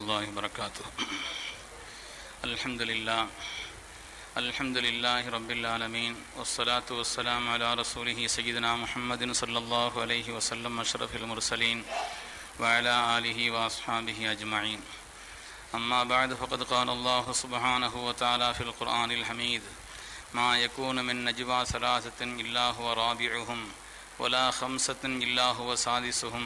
الله وبركاته الحمد لله الحمد لله رب العالمين والصلاة والسلام على رسوله سيدنا محمد صلى الله عليه وسلم أشرف المرسلين وعلى آله وأصحابه أجمعين أما بعد فقد قال الله سبحانه وتعالى في القرآن الحميد ما يكون من نجوى ثلاثة إلا هو رابعهم ولا خمسة إلا هو سادسهم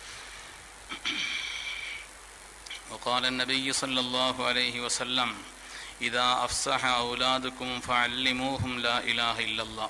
وقال النبي صلى الله عليه وسلم إذا أفصح أولادكم فعلموهم لا إله إلا الله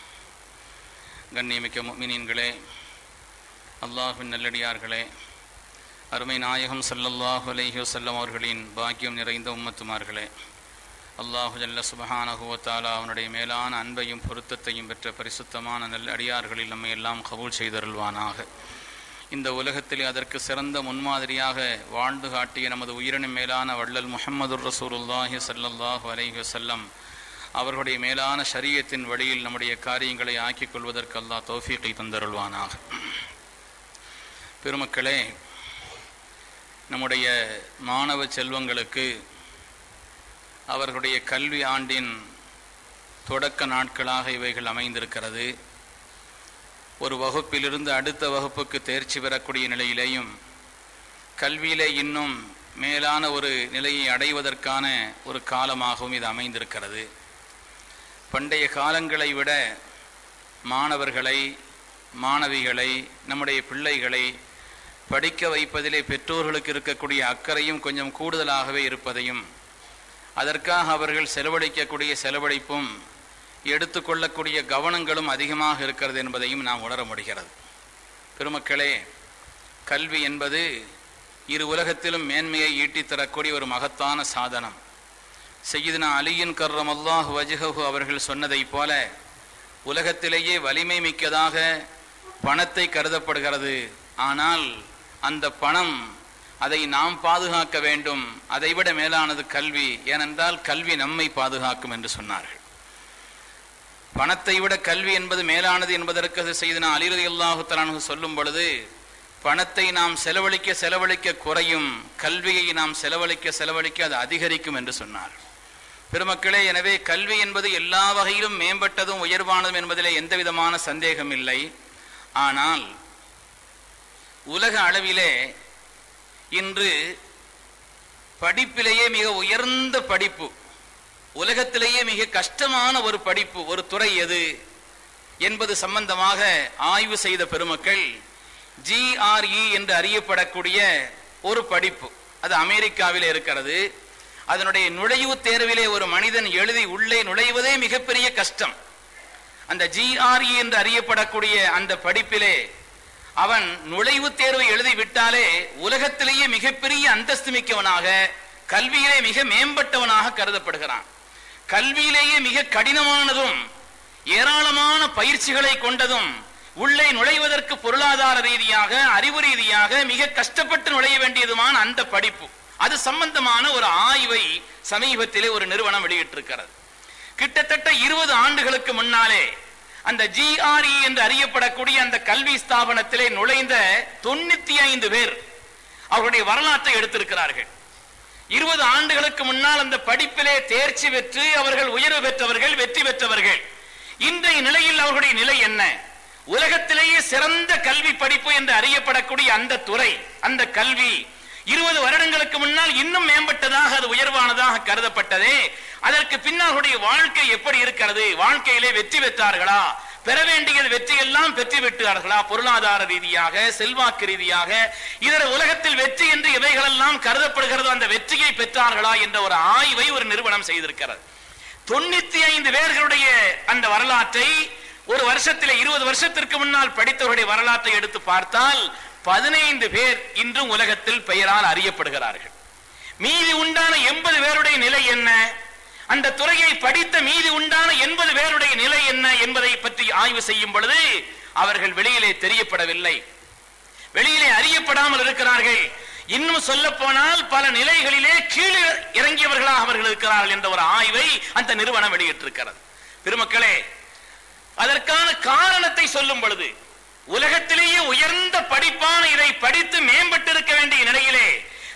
கண்ணியமிக்க முக்மினீன்களே அல்லாஹின் நல்லடியார்களே அருமை நாயகம் ஸல்லல்லாஹு அலைஹி வஸல்லம் அவர்களின் பாக்கியம் நிறைந்த உம்மத்துமார்களே அல்லாஹு ஜல்ல சுபஹானஹு வ தஆலா அவனுடைய மேலான அன்பையும் பொருத்தத்தையும் பெற்ற பரிசுத்தமான நல்ல அடியார்களில் நம்மை எல்லாம் கபூல் செய்தருள்வானாக இந்த உலகத்திலே அதற்கு சிறந்த முன்மாதிரியாக வாழ்ந்து காட்டிய நமது உயிரினும் மேலான வள்ளல் முஹம்மது ரசூலுல்லாஹி ஸல்லல்லாஹு அலைஹி வஸல்லம் அவர்களுடைய மேலான ஷரியத்தின் வழியில் நம்முடைய காரியங்களை ஆக்கிக் கொள்வதற்கு அல்லாஹ் தௌஃபீகை தந்தருள்வானாக பெருமக்களே நம்முடைய மாணவ செல்வங்களுக்கு அவர்களுடைய கல்வி ஆண்டின் தொடக்க நாட்களாக இவைகள் அமைந்திருக்கிறது ஒரு வகுப்பிலிருந்து அடுத்த வகுப்புக்கு தேர்ச்சி பெறக்கூடிய நிலையிலேயும் கல்வியிலே இன்னும் மேலான ஒரு நிலையை அடைவதற்கான ஒரு காலமாகவும் இது அமைந்திருக்கிறது பண்டைய காலங்களை விட மாணவர்களை மாணவிகளை நம்முடைய பிள்ளைகளை படிக்க வைப்பதிலே பெற்றோர்களுக்கு இருக்கக்கூடிய அக்கறையும் கொஞ்சம் கூடுதலாகவே இருப்பதையும் அதற்காக அவர்கள் செலவழிக்கக்கூடிய செலவழிப்பும் எடுத்துக்கொள்ளக்கூடிய கவனங்களும் அதிகமாக இருக்கிறது என்பதையும் நாம் உணர முடிகிறது பெருமக்களே கல்வி என்பது இரு உலகத்திலும் மேன்மையை ஈட்டித் தரக்கூடிய ஒரு மகத்தான சாதனம் செய்யுதுனா அலியின் கர்ரம் அல்லாஹ் வஜஹு அவர்கள் சொன்னதைப் போல உலகத்திலேயே வலிமை மிக்கதாக பணத்தை கருதப்படுகிறது ஆனால் அந்த பணம் அதை நாம் பாதுகாக்க வேண்டும் அதைவிட மேலானது கல்வி ஏனென்றால் கல்வி நம்மை பாதுகாக்கும் என்று சொன்னார்கள் பணத்தை விட கல்வி என்பது மேலானது என்பதற்கு செய்தனா அலிரதி அல்லாஹு சொல்லும் பொழுது பணத்தை நாம் செலவழிக்க செலவழிக்க குறையும் கல்வியை நாம் செலவழிக்க செலவழிக்க அது அதிகரிக்கும் என்று சொன்னார் பெருமக்களே எனவே கல்வி என்பது எல்லா வகையிலும் மேம்பட்டதும் உயர்வானதும் என்பதிலே எந்த விதமான சந்தேகம் இல்லை ஆனால் உலக அளவிலே இன்று படிப்பிலேயே மிக உயர்ந்த படிப்பு உலகத்திலேயே மிக கஷ்டமான ஒரு படிப்பு ஒரு துறை எது என்பது சம்பந்தமாக ஆய்வு செய்த பெருமக்கள் ஜிஆர்இ என்று அறியப்படக்கூடிய ஒரு படிப்பு அது அமெரிக்காவிலே இருக்கிறது அதனுடைய நுழைவுத் தேர்விலே ஒரு மனிதன் எழுதி உள்ளே நுழைவதே மிகப்பெரிய கஷ்டம் அந்த ஜிஆர்இ என்று அறியப்படக்கூடிய அந்த படிப்பிலே அவன் நுழைவுத் தேர்வை எழுதி விட்டாலே உலகத்திலேயே மிகப்பெரிய அந்தஸ்து மிக்கவனாக கல்வியிலே மிக மேம்பட்டவனாக கருதப்படுகிறான் கல்வியிலேயே மிக கடினமானதும் ஏராளமான பயிற்சிகளை கொண்டதும் உள்ளே நுழைவதற்கு பொருளாதார ரீதியாக அறிவு ரீதியாக மிக கஷ்டப்பட்டு நுழைய வேண்டியதுமான அந்த படிப்பு அது சம்பந்தமான ஒரு ஆய்வை சமீபத்திலே ஒரு நிறுவனம் வெளியிட்டிருக்கிறது கிட்டத்தட்ட இருபது ஆண்டுகளுக்கு முன்னாலே அந்த ஜிஆர்இ என்று அறியப்படக்கூடிய அந்த கல்வி ஸ்தாபனத்திலே நுழைந்த தொண்ணூத்தி ஐந்து பேர் அவருடைய வரலாற்றை எடுத்திருக்கிறார்கள் இருபது ஆண்டுகளுக்கு முன்னால் அந்த படிப்பிலே தேர்ச்சி பெற்று அவர்கள் உயர்வு பெற்றவர்கள் வெற்றி பெற்றவர்கள் இன்றைய நிலையில் அவர்களுடைய நிலை என்ன உலகத்திலேயே சிறந்த கல்வி படிப்பு என்று அறியப்படக்கூடிய அந்த துறை அந்த கல்வி இருபது வருடங்களுக்கு முன்னால் இன்னும் மேம்பட்டதாக அது உயர்வானதாக கருதப்பட்டதே அதற்கு பின்னாருடைய வாழ்க்கை எப்படி இருக்கிறது வாழ்க்கையிலே வெற்றி பெற்றார்களா பெற வேண்டியது வெற்றி எல்லாம் பெற்று விட்டார்களா பொருளாதார ரீதியாக செல்வாக்கு ரீதியாக இதர உலகத்தில் வெற்றி என்று இவைகளெல்லாம் கருதப்படுகிறதோ அந்த வெற்றியை பெற்றார்களா என்ற ஒரு ஆய்வை ஒரு நிறுவனம் செய்திருக்கிறது தொண்ணூத்தி ஐந்து பேர்களுடைய அந்த வரலாற்றை ஒரு வருஷத்தில் இருபது வருஷத்திற்கு முன்னால் படித்தவருடைய வரலாற்றை எடுத்து பார்த்தால் பதினைந்து பேர் இன்றும் உலகத்தில் பெயரால் அறியப்படுகிறார்கள் மீதி உண்டான எண்பது பேருடைய நிலை என்ன அந்த துறையை படித்த மீதி உண்டான எண்பது பேருடைய நிலை என்ன என்பதை பற்றி ஆய்வு செய்யும் பொழுது அவர்கள் வெளியிலே தெரியப்படவில்லை வெளியிலே அறியப்படாமல் இருக்கிறார்கள் இன்னும் சொல்ல போனால் பல நிலைகளிலே கீழே இறங்கியவர்களாக அவர்கள் இருக்கிறார்கள் என்ற ஒரு ஆய்வை அந்த நிறுவனம் வெளியிட்டிருக்கிறது பெருமக்களே அதற்கான காரணத்தை சொல்லும் பொழுது உலகத்திலேயே உயர்ந்த படிப்பான இதை படித்து மேம்பட்டிருக்க வேண்டிய நிலையிலே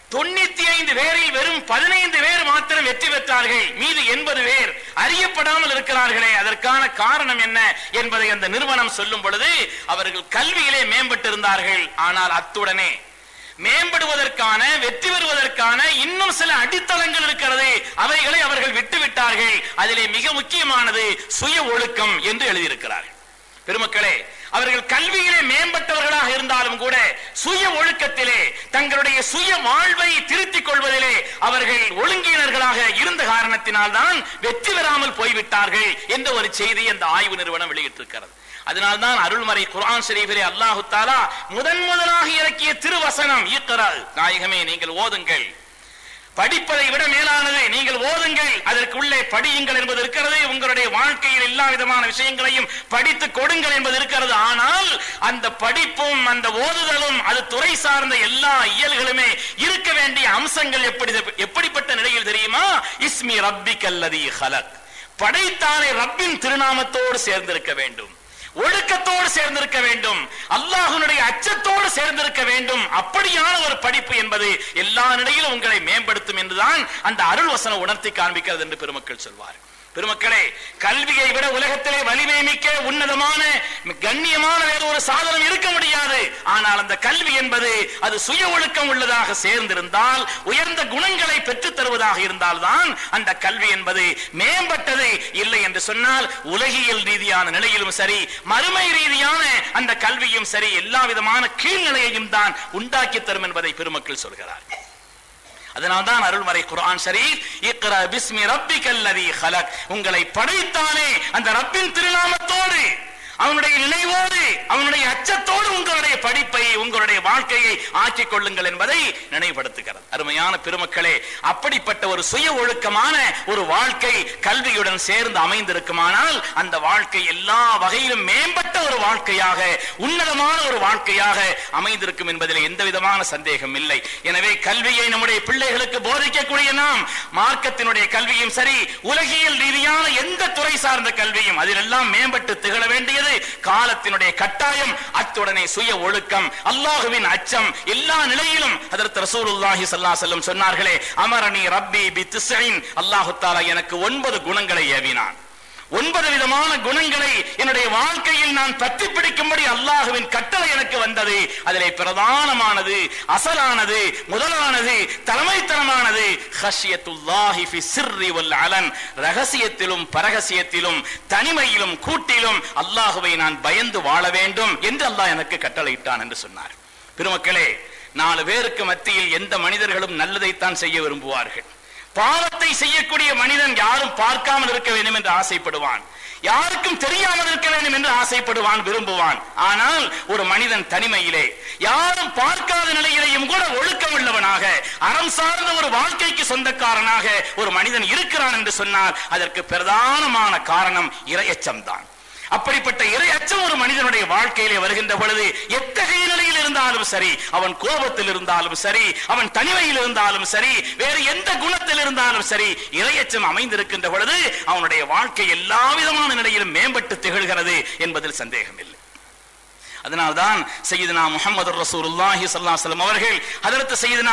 தொண்ணூத்தி ஐந்து பேரில் வெறும் பதினைந்து பேர் மாத்திரம் வெற்றி பெற்றார்கள் மீது எண்பது பேர் அறியப்படாமல் இருக்கிறார்களே அதற்கான காரணம் என்ன என்பதை அந்த நிறுவனம் சொல்லும் பொழுது அவர்கள் கல்வியிலே மேம்பட்டிருந்தார்கள் ஆனால் அத்துடனே மேம்படுவதற்கான வெற்றி பெறுவதற்கான இன்னும் சில அடித்தளங்கள் இருக்கிறது அவைகளை அவர்கள் விட்டுவிட்டார்கள் அதிலே மிக முக்கியமானது சுய ஒழுக்கம் என்று எழுதியிருக்கிறார்கள் பெருமக்களே அவர்கள் கல்வியிலே மேம்பட்டவர்களாக இருந்தாலும் கூட சுய ஒழுக்கத்திலே தங்களுடைய சுய வாழ்வை திருத்திக் கொள்வதிலே அவர்கள் ஒழுங்கினர்களாக இருந்த காரணத்தினால் தான் வெற்றி பெறாமல் போய்விட்டார்கள் என்ற ஒரு செய்தி அந்த ஆய்வு நிறுவனம் வெளியிட்டிருக்கிறது அதனால்தான் அருள்மறை குர்ஆன் ஷரீஃபிலே அல்லாஹு தாலா முதன் முதலாக இறக்கிய திருவசனம் ஈக்கரா நாயகமே நீங்கள் ஓதுங்கள் படிப்பதை விட மேலானது நீங்கள் ஓதுங்கள் அதற்கு உள்ளே படியுங்கள் என்பது இருக்கிறது உங்களுடைய வாழ்க்கையில் எல்லா விதமான விஷயங்களையும் படித்து கொடுங்கள் என்பது இருக்கிறது ஆனால் அந்த படிப்பும் அந்த ஓதுதலும் அது துறை சார்ந்த எல்லா இயல்களுமே இருக்க வேண்டிய அம்சங்கள் எப்படி எப்படிப்பட்ட நிலையில் தெரியுமா இஸ்மி ரப்பி கல்லதி ஹலக் படைத்தானே ரப்பின் திருநாமத்தோடு சேர்ந்திருக்க வேண்டும் ஒழுக்கத்தோடு சேர்ந்திருக்க வேண்டும் அல்லாஹ்வுடைய அச்சத்தோடு சேர்ந்திருக்க வேண்டும் அப்படியான ஒரு படிப்பு என்பது எல்லா நிலையிலும் உங்களை மேம்படுத்தும் என்றுதான் அந்த அருள் வசனம் உணர்த்தி காண்பிக்கிறது என்று பெருமக்கள் சொல்வார் பெருமக்களே கல்வியை விட உலகத்திலே வலிமை மிக்க உன்னதமான கண்ணியமான வேறு ஒரு சாதனம் இருக்க முடியாது ஆனால் அந்த கல்வி என்பது அது சுய ஒழுக்கம் உள்ளதாக சேர்ந்திருந்தால் உயர்ந்த குணங்களை பெற்றுத் தருவதாக இருந்தால்தான் அந்த கல்வி என்பது மேம்பட்டது இல்லை என்று சொன்னால் உலகியல் ரீதியான நிலையிலும் சரி மறுமை ரீதியான அந்த கல்வியும் சரி எல்லா விதமான கீழ்நிலையையும் தான் உண்டாக்கி தரும் என்பதை பெருமக்கள் சொல்கிறார் அதனால்தான் அருள்மறை குர்ஆன் ஷரீஃப் இக்ரா பிஸ்மி ரப்பிக்கல் லதீ ஹலக் உங்களை படைத்தானே அந்த ரப்பின் திருநாமத்தோடு அவனுடைய நினைவோடு அவனுடைய அச்சத்தோடு உங்களுடைய படிப்பை உங்களுடைய வாழ்க்கையை ஆக்கிக் கொள்ளுங்கள் என்பதை நினைவுபடுத்துகிறது அருமையான பெருமக்களே அப்படிப்பட்ட ஒரு சுய ஒழுக்கமான ஒரு வாழ்க்கை கல்வியுடன் சேர்ந்து அமைந்திருக்குமானால் அந்த வாழ்க்கை எல்லா வகையிலும் மேம்பட்ட ஒரு வாழ்க்கையாக உன்னதமான ஒரு வாழ்க்கையாக அமைந்திருக்கும் என்பதில் எந்த விதமான சந்தேகம் இல்லை எனவே கல்வியை நம்முடைய பிள்ளைகளுக்கு போதிக்கக்கூடிய நாம் மார்க்கத்தினுடைய கல்வியும் சரி உலகியல் ரீதியான எந்த துறை சார்ந்த கல்வியும் அதிலெல்லாம் மேம்பட்டு திகழ வேண்டியது காலத்தினுடைய கட்டாயம் அத்துடனே சுய ஒழுக்கம் அல்லாஹுவின் அச்சம் எல்லா நிலையிலும் அதற்கு ரசூலுல்லாஹி ஸல்லல்லாஹு அலைஹி வஸல்லம் சொன்னார்களே அமரணி ரப்பி பி திஸ்இன் அல்லாஹு தஆலா எனக்கு ஒன்பது குணங்களை ஏவினான் ஒன்பது விதமான குணங்களை என்னுடைய வாழ்க்கையில் நான் பற்றி பிடிக்கும்படி அல்லாஹுவின் கட்டளை எனக்கு வந்தது அதிலே பிரதானமானது அசலானது முதலானது தலைமைத்தனமானது ஹஷியத்துல்லாஹி ஃபி சிர்ரி வல் அலன் ரகசியத்திலும் பரகசியத்திலும் தனிமையிலும் கூட்டிலும் அல்லாஹுவை நான் பயந்து வாழ வேண்டும் என்று அல்லாஹ் எனக்கு கட்டளையிட்டான் என்று சொன்னார் பெருமக்களே நாலு பேருக்கு மத்தியில் எந்த மனிதர்களும் நல்லதைத்தான் செய்ய விரும்புவார்கள் பாவத்தை செய்யக்கூடிய மனிதன் யாரும் பார்க்காமல் இருக்க வேண்டும் என்று ஆசைப்படுவான் யாருக்கும் தெரியாமல் இருக்க வேண்டும் என்று ஆசைப்படுவான் விரும்புவான் ஆனால் ஒரு மனிதன் தனிமையிலே யாரும் பார்க்காத நிலையிலேயும் கூட ஒழுக்கம் உள்ளவனாக அறம் சார்ந்த ஒரு வாழ்க்கைக்கு சொந்தக்காரனாக ஒரு மனிதன் இருக்கிறான் என்று சொன்னால் அதற்கு பிரதானமான காரணம் இரையச்சம் தான் அப்படிப்பட்ட இறை அச்சம் ஒரு மனிதனுடைய வாழ்க்கையிலே வருகின்ற பொழுது எத்தகைய நிலையில் இருந்தாலும் சரி அவன் கோபத்தில் இருந்தாலும் சரி அவன் தனிமையில் இருந்தாலும் சரி வேறு எந்த குணத்தில் இருந்தாலும் சரி இரையச்சம் அமைந்திருக்கின்ற பொழுது அவனுடைய வாழ்க்கை எல்லா விதமான நிலையிலும் மேம்பட்டு திகழ்கிறது என்பதில் சந்தேகம் இல்லை அதனால்தான் செய்தனா முகமது ரசூலுல்லாஹி ஸல்லல்லாஹு அலைஹி வஸல்லம் அவர்கள் ஹதரத் செய்தனா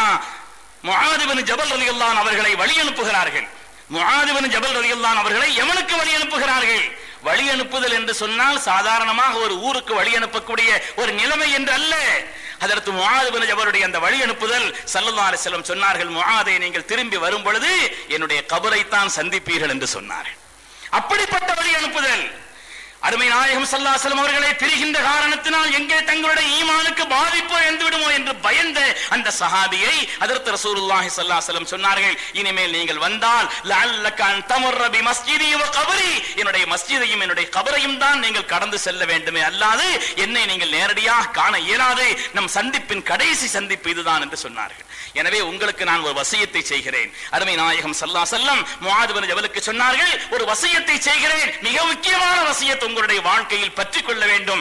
முஆத் இப்னு ஜபல் ரலியல்லாஹு அவர்களை வழி அனுப்புகிறார்கள் முஆத் இப்னு ஜபல் ரலியல்லாஹு அவர்களை யமனுக்கு வழி அனுப்புகிறார்கள் வழி அனுப்புதல் என்று சொன்னால் சாதாரணமாக ஒரு ஊருக்கு வழி அனுப்பக்கூடிய ஒரு நிலைமை என்று அல்ல அதற்கு முஆது ஜபருடைய அந்த வழி அனுப்புதல் சல்லல்லாஹு அலைஹி வஸல்லம் சொன்னார்கள் முஆதை நீங்கள் திரும்பி வரும் பொழுது என்னுடைய கபரைத்தான் சந்திப்பீர்கள் என்று சொன்னார்கள் அப்படிப்பட்ட வழி அனுப்புதல் அருமை நாயகம் சல்லாசலம் அவர்களை பிரிகின்ற காரணத்தினால் எங்கே தங்களுடைய ஈமானுக்கு பாதிப்பு இழந்து விடுமோ என்று பயந்த அந்த சஹாபியை அதற்கு ரசூலுல்லாஹி ஸல்லல்லாஹு சொன்னார்கள் இனிமேல் நீங்கள் வந்தால் லஅல்லக அன் தமர்ர பி மஸ்ஜிதி வ கபரி என்னுடைய மஸ்ஜிதையும் என்னுடைய கபரையும் தான் நீங்கள் கடந்து செல்ல வேண்டுமே அல்லாது என்னை நீங்கள் நேரடியாக காண இயலாது நம் சந்திப்பின் கடைசி சந்திப்பு இதுதான் என்று சொன்னார்கள் எனவே உங்களுக்கு நான் ஒரு வசியத்தை செய்கிறேன் அருமை நாயகம் சல்லா செல்லம் முஆது ஜபலுக்கு சொன்னார்கள் ஒரு வசியத்தை செய்கிறேன் மிக முக்கியமான வசியத் உங்களுடைய வாழ்க்கையில் பற்றிக் கொள்ள வேண்டும்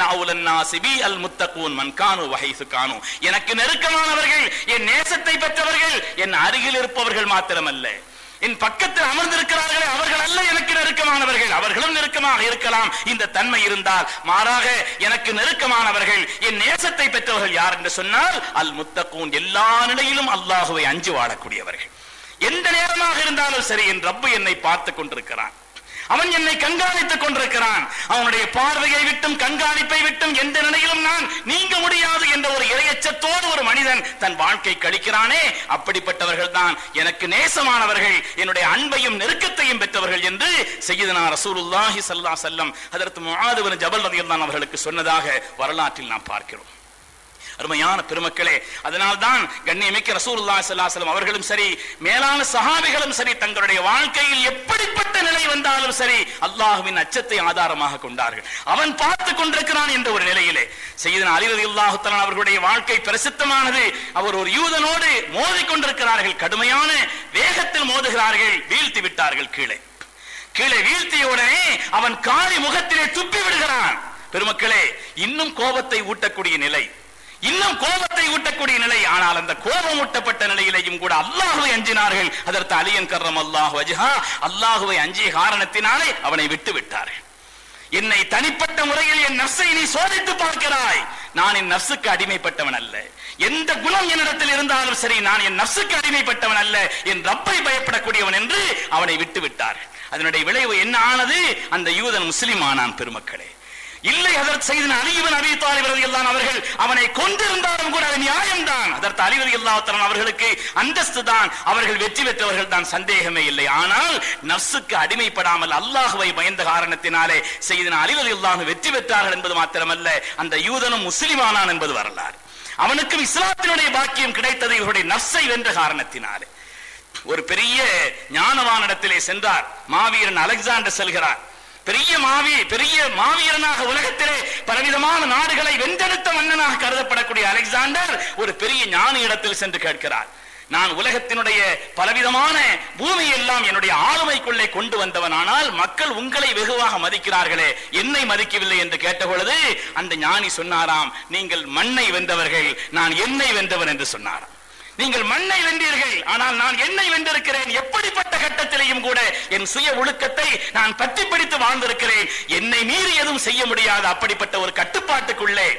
இன்னாசி அல் முத்தகூன் மன்கானு வகைசு கானு எனக்கு நெருக்கமானவர்கள் என் நேசத்தை பெற்றவர்கள் என் அருகில் இருப்பவர்கள் மாத்திரமல்ல என் பக்கத்தில் அமர்ந்திருக்கிறார்களே அவர்கள் அல்ல எனக்கு நெருக்கமானவர்கள் அவர்களும் நெருக்கமாக இருக்கலாம் இந்த தன்மை இருந்தால் மாறாக எனக்கு நெருக்கமானவர்கள் என் நேசத்தை பெற்றவர்கள் யார் என்று சொன்னால் அல் முத்தக்கூன் எல்லா நிலையிலும் அல்லாஹுவை அஞ்சு வாழக்கூடியவர்கள் எந்த நேரமாக இருந்தாலும் சரி என் ரப்பு என்னை பார்த்து கொண்டிருக்கிறான் அவன் என்னை கண்காணித்துக் கொண்டிருக்கிறான் அவனுடைய பார்வையை விட்டும் கண்காணிப்பை விட்டும் எந்த நிலையிலும் நான் நீங்க முடியாது என்ற ஒரு இரையச்சத்தோடு ஒரு மனிதன் தன் வாழ்க்கை கழிக்கிறானே அப்படிப்பட்டவர்கள் தான் எனக்கு நேசமானவர்கள் என்னுடைய அன்பையும் நெருக்கத்தையும் பெற்றவர்கள் என்று செய்தனா ரசூலுல்லாஹி ஸல்லல்லாஹு அலைஹி வஸல்லம் ஹஜரத் முஆது பின் ஜபல் ரலியல்லாஹு அவர்களுக்கு சொன்னதாக வரலாற்றில் நாம் பார்க்கிறோம் அருமையான பெருமக்களே அதனால்தான் கண்ணியமிக்க ரசூலுல்லாஹி ஸல்லல்லாஹு அலைஹி வஸல்லம் அவர்களும் சரி மேலான சஹாபிகளும் சரி தங்களுடைய வாழ்க்கையில் எப்படிப்பட்ட நிலை வந்தாலும் சரி அல்லாஹ்வின் அச்சத்தை ஆதாரமாக கொண்டார்கள் அவன் பார்த்து கொண்டிருக்கிறான் என்ற ஒரு நிலையிலே செய்தன அலி ரலியல்லாஹு தஆலா அவர்களுடைய வாழ்க்கை பிரசித்தமானது அவர் ஒரு யூதனோடு மோதிக் கொண்டிருக்கிறார்கள் கடுமையான வேகத்தில் மோதுகிறார்கள் வீழ்த்தி விட்டார்கள் கீழே கீழே வீழ்த்திய உடனே அவன் காரி முகத்திலே துப்பி விடுகிறான் பெருமக்களே இன்னும் கோபத்தை ஊட்டக்கூடிய நிலை இன்னும் கோபத்தை ஊட்டக்கூடிய நிலை ஆனால் அந்த கோபம் ஊட்டப்பட்ட நிலையிலேயும் கூட அல்லாஹுவை அஞ்சினார்கள் அதற்கு அலியன் கர்ரம் அல்லாஹ் வஜ்ஹா அல்லாஹுவை அஞ்சிய காரணத்தினாலே அவனை விட்டு விட்டார்கள் என்னை தனிப்பட்ட முறையில் என் நப்சை நீ சோதித்து பார்க்கிறாய் நான் என் நப்சுக்கு அடிமைப்பட்டவன் அல்ல எந்த குணம் என்னிடத்தில் இருந்தாலும் சரி நான் என் நப்சுக்கு அடிமைப்பட்டவன் அல்ல என் ரப்பை பயப்படக்கூடியவன் என்று அவனை விட்டு விட்டார்கள் அதனுடைய விளைவு என்ன ஆனது அந்த யூதன் முஸ்லிம் ஆனான் பெருமக்களே இல்லை அதற்கு செய்த அலிவன் அபி தாலிபரதி எல்லாம் அவர்கள் அவனை கொண்டிருந்தாலும் கூட அது நியாயம்தான் அதற்கு அலிவதி அல்லாத்தரன் அவர்களுக்கு அந்தஸ்து தான் அவர்கள் வெற்றி பெற்றவர்கள் தான் சந்தேகமே இல்லை ஆனால் நப்சுக்கு அடிமைப்படாமல் அல்லாஹுவை பயந்த காரணத்தினாலே செய்த அலிவதி அல்லாஹ் வெற்றி பெற்றார்கள் என்பது மாத்திரமல்ல அந்த யூதனும் முஸ்லிமானான் என்பது வரலாறு அவனுக்கும் இஸ்லாத்தினுடைய பாக்கியம் கிடைத்தது இவருடைய நப்சை வென்ற காரணத்தினாலே ஒரு பெரிய ஞானவானிடத்திலே சென்றார் மாவீரன் அலெக்சாண்டர் செல்கிறார் பெரிய மாவி பெரிய மாவீரனாக உலகத்திலே பலவிதமான நாடுகளை வென்றெடுத்த மன்னனாக கருதப்படக்கூடிய அலெக்சாண்டர் ஒரு பெரிய ஞானி இடத்தில் சென்று கேட்கிறார் நான் உலகத்தினுடைய பலவிதமான பூமி எல்லாம் என்னுடைய ஆளுமைக்குள்ளே கொண்டு வந்தவன் ஆனால் மக்கள் உங்களை வெகுவாக மதிக்கிறார்களே என்னை மதிக்கவில்லை என்று கேட்ட பொழுது அந்த ஞானி சொன்னாராம் நீங்கள் மண்ணை வென்றவர்கள் நான் என்னை வென்றவன் என்று சொன்னாராம் நீங்கள் மண்ணை வென்றீர்கள் ஆனால் நான் என்னை வென்றிருக்கிறேன் எப்படிப்பட்ட கட்டத்திலையும் கூட என் சுய ஒழுக்கத்தை நான் பற்றி பிடித்து வாழ்ந்திருக்கிறேன் என்னை மீறி எதுவும் செய்ய முடியாது அப்படிப்பட்ட ஒரு கட்டுப்பாட்டுக்குள்ளே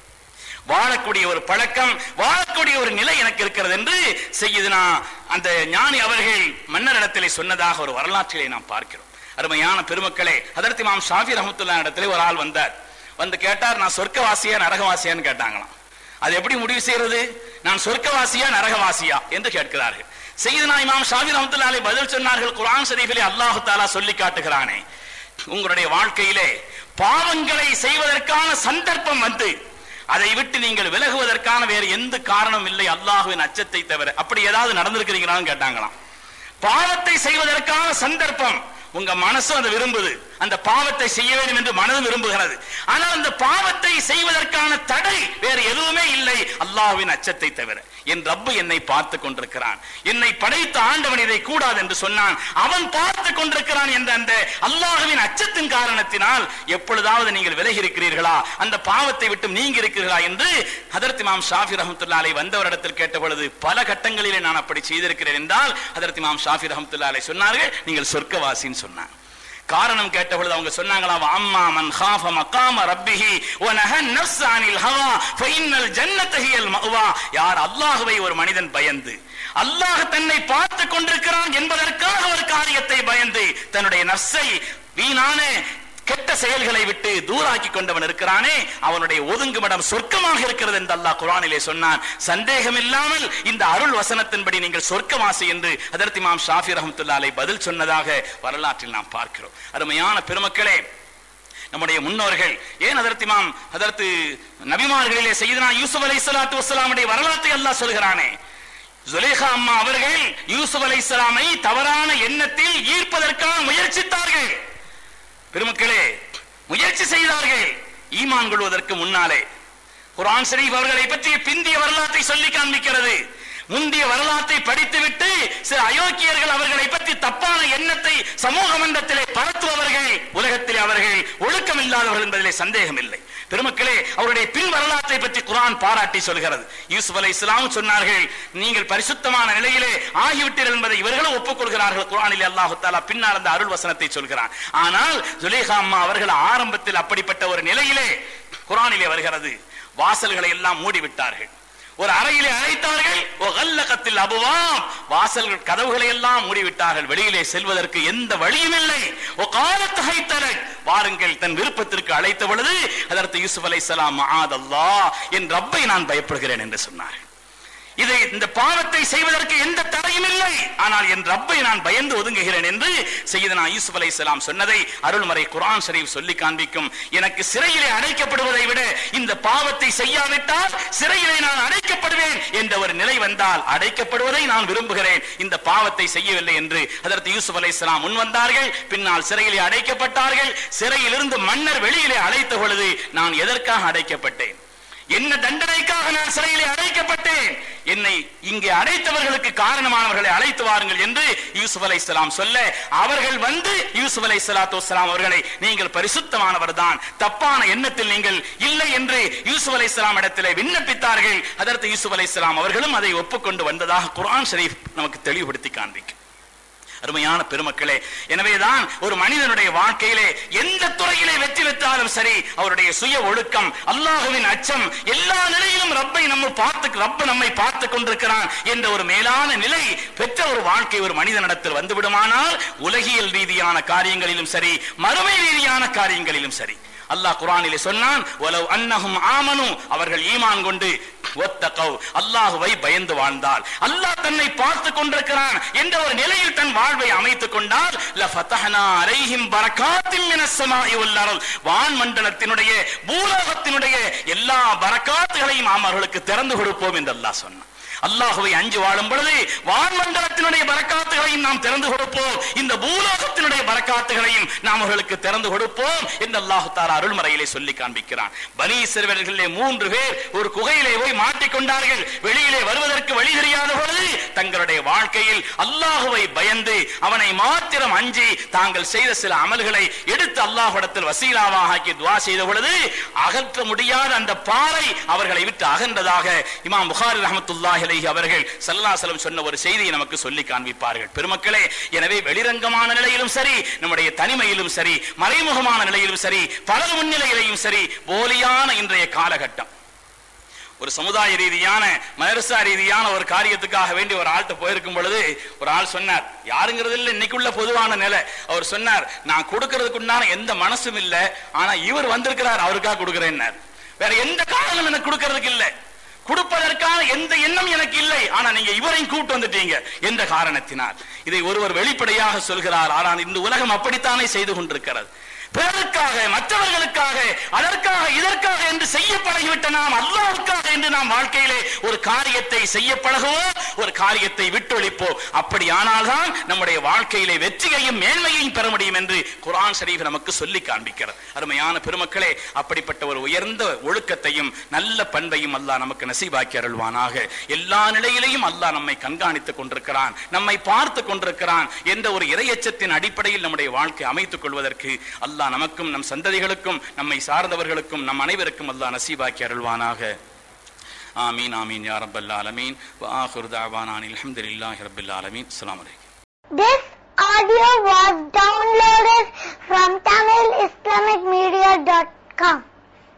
வாழக்கூடிய ஒரு பழக்கம் வாழக்கூடிய ஒரு நிலை எனக்கு இருக்கிறது என்று செய்யுதுனா அந்த ஞானி அவர்கள் மன்னரிடத்திலே சொன்னதாக ஒரு வரலாற்றிலே நாம் பார்க்கிறோம் அருமையான பெருமக்களே அதற்கு மாம் ஷாஃபி ரஹமத்துல்லா இடத்திலே ஒரு ஆள் வந்தார் வந்து கேட்டார் நான் சொர்க்கவாசியா நரகவாசியான்னு கேட்டாங்களாம் அது எப்படி முடிவு செய்யறது நான் சொர்க்கவாசியா நரகவாசியா என்று கேட்கிறார்கள் செய்தனா இமாம் ஷாஃபி ரஹமத்துல்லாஹி பதில் சொன்னார்கள் குர்ஆன் ஷரீஃபிலே அல்லாஹ் தஆலா சொல்லி காட்டுகிறானே உங்களுடைய வாழ்க்கையிலே பாவங்களை செய்வதற்கான சந்தர்ப்பம் வந்து அதை விட்டு நீங்கள் விலகுவதற்கான வேறு எந்த காரணம் இல்லை அல்லாஹுவின் அச்சத்தை தவிர அப்படி ஏதாவது நடந்திருக்கிறீங்களான்னு கேட்டாங்களாம் பாவத்தை செய்வதற்கான சந்தர்ப்பம் உங்க மனசும் அதை விரும்புது அந்த பாவத்தை செய்ய வேண்டும் என்று மனது விரும்புகிறது ஆனால் அந்த பாவத்தை செய்வதற்கான தடை வேறு எதுவுமே இல்லை அல்லாஹ்வின் அச்சத்தை தவிர என் ரப்பு என்னை பார்த்து கொண்டிருக்கிறான் என்னை படைத்த ஆண்டவன் இதை கூடாது என்று சொன்னான் அவன் பார்த்து கொண்டிருக்கிறான் என்ற அந்த அல்லாஹ்வின் அச்சத்தின் காரணத்தினால் எப்பொழுதாவது நீங்கள் விலகி இருக்கிறீர்களா அந்த பாவத்தை விட்டு நீங்கி இருக்கிறீர்களா என்று ஹதரத் இமாம் ஷாஃபி ரஹமத்துல்லாலை வந்தவரிடத்தில் கேட்ட பொழுது பல கட்டங்களிலே நான் அப்படி செய்திருக்கிறேன் என்றால் ஹதரத் இமாம் ஷாஃபி ரஹமத்துல்லாலை சொன்னார்கள் நீங்கள் சொர்க்கவாசின்னு சொன்னாங்க காரணம் கேட்ட பொழுது அவங்க சொன்னாங்களா அம்மா மன் ஹாஃப மகாம ரப்பிஹி வ நஹன் நஃப்ஸ அனில் ஹவா ஃபஇன்னல் ஜன்னத ஹியல் மஅவா யார் அல்லாஹ்வை ஒரு மனிதன் பயந்து அல்லாஹ் தன்னை பார்த்து கொண்டிருக்கிறான் என்பதற்காக ஒரு காரியத்தை பயந்து தன்னுடைய நஃப்ஸை வீணான கெட்ட செயல்களை விட்டு தூராக்கி கொண்டவன் இருக்கிறானே அவனுடைய ஒதுங்குமிடம் சொர்க்கமாக இருக்கிறது என்று அல்லாஹ் குரானிலே சொன்னான் சந்தேகம் இல்லாமல் இந்த அருள் வசனத்தின்படி நீங்கள் சொர்க்கவாசி என்று அதற்கு இமாம் ஷாஃபி ரஹமத்துல்லாலை பதில் சொன்னதாக வரலாற்றில் நாம் பார்க்கிறோம் அருமையான பெருமக்களே நம்முடைய முன்னோர்கள் ஏன் அதற்கு இமாம் அதற்கு நபிமார்களிலே செய்தனா யூசுப் அலை சலாத்து வசலாமுடைய வரலாற்றை அல்லாஹ் சொல்கிறானே ஜுலேஹா அம்மா அவர்கள் யூசுப் அலை சலாமை தவறான எண்ணத்தில் ஈர்ப்பதற்காக முயற்சித்தார்கள் பெருமக்களே முயற்சி செய்தார்கள் ஈமான் கொள்வதற்கு முன்னாலே குரான் ஷரீஃப் அவர்களை பற்றிய பிந்திய வரலாற்றை சொல்லி காண்பிக்கிறது முந்தைய வரலாற்றை படித்துவிட்டு சில அயோ சாளுக்கியர்கள் அவர்களை பற்றி தப்பான எண்ணத்தை சமூக மன்றத்திலே பரத்துபவர்கள் உலகத்திலே அவர்கள் ஒழுக்கம் இல்லாதவர்கள் என்பதிலே சந்தேகம் இல்லை பெருமக்களே அவருடைய பின் வரலாற்றை பற்றி குரான் பாராட்டி சொல்கிறது யூசுப் அலை இஸ்லாம் சொன்னார்கள் நீங்கள் பரிசுத்தமான நிலையிலே ஆகிவிட்டீர்கள் என்பதை இவர்களும் ஒப்புக்கொள்கிறார்கள் குரானிலே அல்லாஹு தாலா பின்னால் அந்த அருள் வசனத்தை சொல்கிறான் ஆனால் ஜுலேஹா அம்மா அவர்கள் ஆரம்பத்தில் அப்படிப்பட்ட ஒரு நிலையிலே குரானிலே வருகிறது வாசல்களை எல்லாம் மூடிவிட்டார்கள் ஒரு அறையிலே அழைத்தார்கள் ஒகல்லகத்தில் அபுவாம் வாசல்கள் கதவுகளை எல்லாம் மூடிவிட்டார்கள் வெளியிலே செல்வதற்கு எந்த வழியும் இல்லை ஓ காலத்தகைத்தன வாருங்கள் தன் விருப்பத்திற்கு அழைத்த பொழுது அதற்கு யூசுப் அலைஹிஸ்ஸலாம் மஆதல்லா என் ரப்பை நான் பயப்படுகிறேன் என்று சொன்னார்கள் இதை இந்த பாவத்தை செய்வதற்கு எந்த தடையும் இல்லை ஆனால் என் ரப்பை நான் பயந்து ஒதுங்குகிறேன் என்று செய்தனா யூசுப் அலைஹிஸ்ஸலாம் சொன்னதை அருள்மறை குர்ஆன் ஷரீஃப் சொல்லி காண்பிக்கும் எனக்கு சிறையிலே அடைக்கப்படுவதை விட இந்த பாவத்தை செய்யாவிட்டால் சிறையிலே நான் அடைக்கப்படுவேன் என்ற ஒரு நிலை வந்தால் அடைக்கப்படுவதை நான் விரும்புகிறேன் இந்த பாவத்தை செய்யவில்லை என்று அதற்கு யூசுப் அலைஹிஸ்ஸலாம் முன் வந்தார்கள் பின்னால் சிறையிலே அடைக்கப்பட்டார்கள் சிறையிலிருந்து மன்னர் வெளியிலே அழைத்த பொழுது நான் எதற்காக அடைக்கப்பட்டேன் என்ன தண்டனைக்காக நான் சிறையிலே அடைக்கப்பட்டேன் என்னை இங்கே அடைத்தவர்களுக்கு காரணமானவர்களை அழைத்து வாருங்கள் என்று யூசுப் அலை சொல்ல அவர்கள் வந்து யூசுப் அலை சலாத்து அவர்களை நீங்கள் பரிசுத்தமானவர் தான் தப்பான எண்ணத்தில் நீங்கள் இல்லை என்று யூசுப் அலை இடத்திலே விண்ணப்பித்தார்கள் அதற்கு யூசுப் அலை அவர்களும் அதை ஒப்புக்கொண்டு வந்ததாக குர்ஆன் ஷரீஃப் நமக்கு தெளிவுபடுத்தி காண்பிக்கும் அருமையான பெருமக்களே எனவேதான் ஒரு மனிதனுடைய வாழ்க்கையிலே எந்த துறையிலே வெற்றி பெற்றாலும் சரி அவருடைய சுய ஒழுக்கம் அல்லாஹுவின் அச்சம் எல்லா நிலையிலும் ரப்பை நம்ம பார்த்து ரப்ப நம்மை பார்த்து கொண்டிருக்கிறான் என்ற ஒரு மேலான நிலை பெற்ற ஒரு வாழ்க்கை ஒரு மனிதனிடத்தில் வந்து விடுமானால் உலகியல் ரீதியான காரியங்களிலும் சரி மறுமை ரீதியான காரியங்களிலும் சரி அல்லாஹ் குரானிலே சொன்னான் ஒலவ் அன்னஹும் ஆமனு அவர்கள் ஈமான் கொண்டு ஒத்தகவ் அல்லாஹுவை பயந்து வாழ்ந்தால் அல்லாஹ் தன்னை பார்த்து கொண்டிருக்கிறான் என்ற ஒரு நிலையில் தன் வாழ்வை அமைத்துக் கொண்டால் லஃபதஹனா அலைஹிம் பரக்காத்தின் மினஸ் ஸமாஇ வல் அர்த் வான் மண்டலத்தினுடைய பூலோகத்தினுடைய எல்லா பரக்காத்துகளையும் நாம் அவர்களுக்கு திறந்து கொடுப்போம் என்று அல்லாஹ் சொன்னான் அல்லாஹுவை அஞ்சு வாழும் பொழுது வான்மண்டலத்தினுடைய பரக்காத்துகளையும் நாம் திறந்து கொடுப்போம் இந்த பூலோகத்தினுடைய பரக்காத்துகளையும் நாம் அவர்களுக்கு திறந்து கொடுப்போம் என்று அல்லாஹு தாலா அருள்மறையிலே சொல்லி காண்பிக்கிறான் பனி சிறுவர்களிலே மூன்று பேர் ஒரு குகையிலே போய் மாட்டிக்கொண்டார்கள் வெளியிலே வருவதற்கு வழி தெரியாத பொழுது தங்களுடைய வாழ்க்கையில் அல்லாஹுவை பயந்து அவனை மாத்திரம் அஞ்சி தாங்கள் செய்த சில அமல்களை எடுத்து அல்லாஹ்விடத்தில் வசீலாவாக ஆக்கி துவா செய்த பொழுது அகற்ற முடியாத அந்த பாறை அவர்களை விட்டு அகன்றதாக இமாம் புகாரி ரஹமத்துல்லாஹி அலைஹி அவர்கள் சல்லாசலம் சொன்ன ஒரு செய்தியை நமக்கு சொல்லி காண்பிப்பார்கள் பெருமக்களே எனவே வெளிரங்கமான நிலையிலும் சரி நம்முடைய தனிமையிலும் சரி மறைமுகமான நிலையிலும் சரி பலர் முன்னிலையிலையும் சரி போலியான இன்றைய காலகட்டம் ஒரு சமுதாய ரீதியான மதரசா ரீதியான ஒரு காரியத்துக்காக வேண்டி ஒரு ஆள்கிட்ட போயிருக்கும் பொழுது ஒரு ஆள் சொன்னார் யாருங்கிறது இல்லை இன்னைக்குள்ள பொதுவான நிலை அவர் சொன்னார் நான் கொடுக்கறதுக்கு உண்டான எந்த மனசும் இல்லை ஆனா இவர் வந்திருக்கிறார் அவருக்காக கொடுக்கிறேன்னார் வேற எந்த காரணம் எனக்கு கொடுக்கறதுக்கு இல்லை கொடுப்பதற்கான எந்த எண்ணம் எனக்கு இல்லை ஆனா நீங்க இவரையும் கூட்டு வந்துட்டீங்க என்ற காரணத்தினால் இதை ஒருவர் வெளிப்படையாக சொல்கிறார் ஆனால் இந்த உலகம் அப்படித்தானே செய்து கொண்டிருக்கிறது பிறருக்காக மற்றவர்களுக்காக அதற்காக இதற்காக என்று செய்ய பழகிவிட்ட நாம் அல்லாவுக்காக என்று நாம் வாழ்க்கையிலே ஒரு காரியத்தை செய்ய பழகுவோம் ஒரு காரியத்தை விட்டொழிப்போம் அப்படி ஆனால்தான் நம்முடைய வாழ்க்கையிலே வெற்றியையும் மேன்மையையும் பெற முடியும் என்று குரான் ஷரீஃப் நமக்கு சொல்லி காண்பிக்கிறது அருமையான பெருமக்களே அப்படிப்பட்ட ஒரு உயர்ந்த ஒழுக்கத்தையும் நல்ல பண்பையும் அல்லாஹ் நமக்கு நசீபாக்கி அருள்வானாக எல்லா நிலையிலையும் அல்லாஹ் நம்மை கண்காணித்துக் கொண்டிருக்கிறான் நம்மை பார்த்து கொண்டிருக்கிறான் என்ற ஒரு இரையச்சத்தின் அடிப்படையில் நம்முடைய வாழ்க்கை அமைத்துக் கொள்வதற்கு அல்லாஹ் நமக்கும் நம் சந்ததிகளுக்கும் நம்மை சார்ந்தவர்களுக்கும் நம் அனைவருக்கும் அல்லாஹ் நசீபாக்கி அருள்வானாக ஆமீன் ஆமீன் யா ரப்பல் ஆலமீன் வ ஆகிரு தஅவானா அல்ஹம்துலில்லாஹி ரப்பில் ஆலமீன் அஸ்ஸலாமு அலைக்கும் This audio was downloaded from TamilIslamicMedia.com.